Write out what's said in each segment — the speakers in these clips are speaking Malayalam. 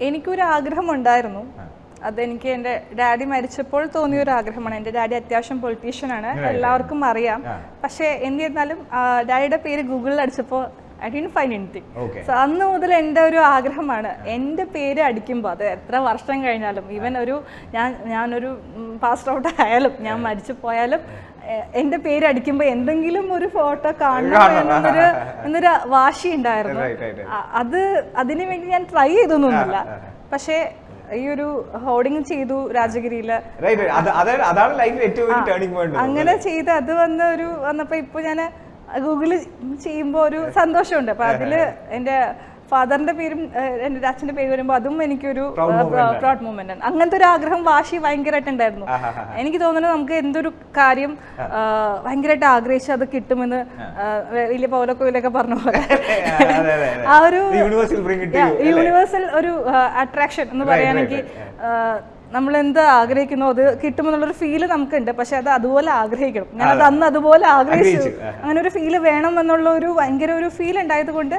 എനിക്കൊരു ആഗ്രഹം ഉണ്ടായിരുന്നു അതെനിക്ക് എൻ്റെ ഡാഡി മരിച്ചപ്പോൾ തോന്നിയ ഒരു ആഗ്രഹമാണ് എൻ്റെ ഡാഡി അത്യാവശ്യം പൊളിറ്റീഷ്യനാണ് എല്ലാവർക്കും അറിയാം ആ. പക്ഷേ എന്നിരുന്നാലും ആ, ഡാഡിയുടെ പേര് ഗൂഗിളിൽ അടിച്ചപ്പോൾ I didn't find anything okay so അന്ന് മുതൽ എൻ്റെ ഒരു ആഗ്രഹമാണ് എൻ്റെ പേര് അടിക്കുമ്പോൾ അത് എത്ര വർഷം കഴിഞ്ഞാലും ഈവൻ ഒരു ഞാൻ ഞാനൊരു പാസ് ഔട്ട് ആയാലും ഞാൻ മരിച്ചു പോയാലും എ- എൻ്റെ പേര് അടിക്കുമ്പോൾ എന്തെങ്കിലും ഒരു ഫോട്ടോ കാണണം കാണണം. എന്നൊരു എന്നൊരു വാശി ഉണ്ടായിരുന്നു Right, right, right. അ- അത് അതിനു വേണ്ടി ഞാൻ ട്രൈ ചെയ്തൊന്നുമില്ല പക്ഷേ ഈ ഒരു ഹോർഡിങ് ചെയ്തു രാജഗിരിയില് റൈറ്റ് അത് അതാണ് അതാണ് ലൈഫിൽ ഏറ്റവും വലിയ ടേണിംഗ് പോയിന്റ് അങ്ങനെ ചെയ്ത് അത് വന്ന ഒരു വന്നപ്പോ ഇപ്പൊ ഞാൻ ഗൂഗിള് ചെയ്യുമ്പോ ഒരു സന്തോഷമുണ്ട് അപ്പൊ അതില് എന്റെ ഫാദറിന്റെ പേരും ഏഹ്, എന്റെ അച്ഛന്റെ പേര് വരുമ്പോ അതും എനിക്കൊരു Proud moment ആണ്. പ്രൗഡ് മൂമെന്റ് ആണ് അങ്ങനത്തെ ഒരു ആഗ്രഹം വാശി ഭയങ്കരമായിട്ടുണ്ടായിരുന്നു എനിക്ക് തോന്നുന്നു നമുക്ക് എന്തൊരു കാര്യം ഭയങ്കരമായിട്ട് ആഗ്രഹിച്ച് അത് കിട്ടുമെന്ന് ആ, വലിയ പൗലക്കോയിലൊക്കെ പറഞ്ഞ പോലെ അതെ, അതെ, അതെ. ആ ഒരു യൂണിവേഴ്സൽ ബ്രിങ് ഇറ്റ് യൂണിവേഴ്സൽ ഒരു അട്രാക്ഷൻ എന്ന് Right, പറയുകയാണെങ്കിൽ നമ്മൾ എന്ത് ആഗ്രഹിക്കുന്നു അത് കിട്ടുമെന്നുള്ളൊരു ഫീല് നമുക്കുണ്ട് പക്ഷെ അത് അതുപോലെ ആഗ്രഹിക്കണം ഞാൻ അത് അന്ന് അതുപോലെ ആഗ്രഹിച്ചു ആഗ്രഹിച്ചു, ആ. അങ്ങനെ ഒരു ഫീല് വേണം എന്നുള്ള ഒരു ഭയങ്കര ഒരു ഫീൽ ഉണ്ടായത് കൊണ്ട്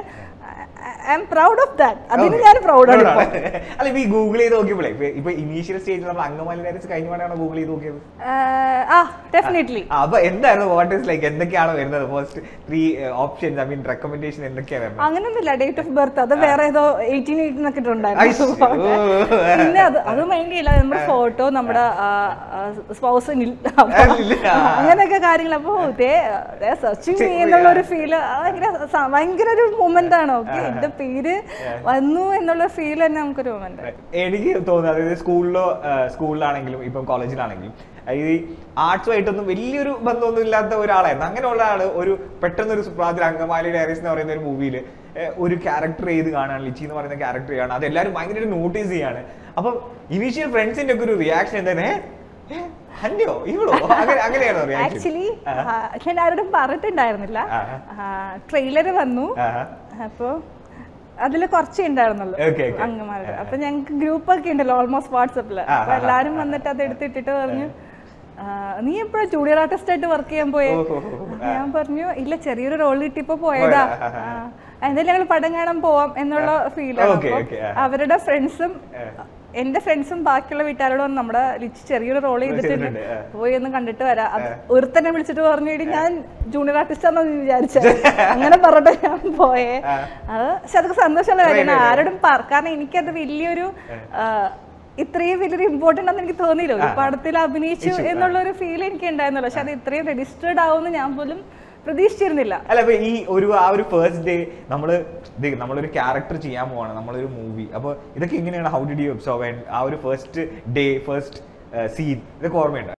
I am proud of that അതിന് ഞാൻ പ്രൗഡാണ് ഇപ്പോൾ അല്ല ഇപ്പൊ ഈ ഗൂഗിൾ ചെയ്ത് നോക്കിയപ്പോഴേ ഇപ്പൊ ഇപ്പൊ ഇനീഷ്യൽ സ്റ്റേജിൽ നമ്മൾ അങ്കമാലി ഡയറക്സ് കഴിഞ്ഞ പാടാണ് ഗൂഗിൾ ചെയ്ത് നോക്കിയത് ആ ഡെഫിനറ്റ്ലി ആ, അപ്പൊ എന്തായിരുന്നു വാട്ട് ഇസ് ലൈക്ക് എന്തൊക്കെയാണ് വരുന്നത് first three options I mean recommendation എന്തൊക്കെയാണ് വരുന്നത് അങ്ങനെയൊന്നുമില്ല ഡേറ്റ് ഓഫ് ബർത്ത് അത് വേറെ ഏതോ എയ്റ്റീൻ എയ്റ്റീൻ ഒക്കെ ഇട്ടുണ്ടായിരുന്നു ഐശ്. പിന്നെ അത് അത് മൈൻഡ് ചെയ്യില്ല നമ്മുടെ ഫോട്ടോ നമ്മുടെ സ്പൗസിന് ഇല്ല. അങ്ങനെയൊക്കെ കാര്യങ്ങൾ അപ്പൊ സെർച്ചിങ് എന്നുള്ള ഒരു ഫീല് ഭയങ്കര സ- ഭയങ്കര ഒരു മൊമെന്റ് ആണ് ഓക്കെ എന്റെ പേര് വന്നു എന്നുള്ള ഫീൽ തന്നെ നമുക്കൊരു മൊമെന്റ് എനിക്ക് തോന്നുന്നത് അതായത് സ്കൂളിലോ സ്കൂളിലാണെങ്കിലും ഇപ്പം കോളേജിലാണെങ്കിലും അതായത് ഈ ആർട്സുമായിട്ടൊന്നും വലിയൊരു ബന്ധമൊന്നും ഇല്ലാത്ത ഒരാളായിരുന്നു അങ്ങനെയുള്ള ആള് ഒരു പെട്ടെന്നൊരു സുപ്രാതിൽ അങ്കമാലി ഡയറീസ് എന്ന് പറയുന്ന ഒരു മൂവിയിൽ ഒരു ക്യാരക്ടർ ചെയ്ത് കാണാണ് ലിച്ചി എന്ന് പറയുന്ന ക്യാരക്ടർ ചെയ്യാണ് അത് എല്ലാവരും ഭയങ്കരമായിട്ട് നോട്ടീസ് ചെയ്യാണ് അപ്പം ഇനീഷ്യൽ ഫ്രണ്ട്സിന്റെ ഒക്കെ ഒരു റിയാക്ഷൻ എന്താണ് "ഏ? ഏ? അന്യോ ഇവളോ അങ്ങനെ അങ്ങനെയാണോ റിയാക്ഷൻ ആക്ച്വലി ഞാൻ ആരോടും പറഞ്ഞിട്ടുണ്ടായിരുന്നില്ല ട്രെയിലർ വന്നു അപ്പോ അതില് കുറച്ചേ ഉണ്ടായിരുന്നുള്ളൂ Okay, okay. അങ്കമാരുടെ അപ്പൊ ഞങ്ങൾക്ക് ഗ്രൂപ്പ് ഒക്കെ ഉണ്ടല്ലോ ഓൾമോസ്റ്റ് വാട്സപ്പില് ആ, അപ്പൊ എല്ലാരും വന്നിട്ട് അത് എടുത്തിട്ടിട്ട് പറഞ്ഞു "ആ, നീ എപ്പോഴാ ജൂനിയർ ആർട്ടിസ്റ്റ് ആയിട്ട് വർക്ക് ചെയ്യാൻ പോയേ ഓഹോ, ഞാൻ പറഞ്ഞു ഇല്ല ചെറിയൊരു റോൾ കിട്ടിയപ്പോ പോയതാ ആ, എന്തായാലും ഞങ്ങൾ പടം കാണാൻ പോവാം എന്നുള്ള ഫീലാണ് Okay, okay, ആ. അവരുടെ ഫ്രണ്ട്സും എന്റെ ഫ്രണ്ട്സും ബാക്കിയുള്ള വീട്ടുകാരോടും നമ്മുടെ ലിച്ച് ചെറിയൊരു റോൾ ചെയ്തിട്ടുണ്ട് ചെയ്തിട്ടുണ്ട്, ആ. പോയി ഒന്ന് കണ്ടിട്ട് വരാം അത് ഒരുത്തനെ വിളിച്ചിട്ട് പറഞ്ഞു "എടി, ഞാൻ ജൂനിയർ ആർട്ടിസ്റ്റ് ആണെന്ന് നീ വിചാരിച്ച അങ്ങനെ പറഞ്ഞിട്ട് ഞാൻ പോയേ അത് പക്ഷെ അതൊക്കെ സന്തോഷമുള്ള കാര്യമാണ് ആരോടും പറ- കാരണം എനിക്കത് വലിയൊരു ആ, ഇത്രയും വലിയൊരു ഇമ്പോർട്ടൻ്റ് ആണെന്ന് എനിക്ക് തോന്നിയില്ല ഒരു പടത്തിൽ അഭിനയിച്ചു എന്നുള്ള ഒരു ഫീൽ എനിക്ക് ഉണ്ടായിരുന്നല്ലോ പക്ഷെ അത് ഇത്രയും രജിസ്റ്റേർഡ് ആവുമെന്ന് ഞാൻ പോലും പ്രതീക്ഷിച്ചിരുന്നില്ല അല്ല അപ്പൊ ഈ ഒരു ആ ഒരു ഫസ്റ്റ് ഡേ നമ്മള് ഇത് നമ്മളൊരു ക്യാരക്ടർ ചെയ്യാൻ പോവാണ് നമ്മളൊരു മൂവി അപ്പൊ ഇതൊക്കെ എങ്ങനെയാണ് how did you observe and ആ ഒരു ഫസ്റ്റ് ഡേ ഫസ്റ്റ് സീൻ ഇതൊക്കെ ഓർമ്മയുണ്ട്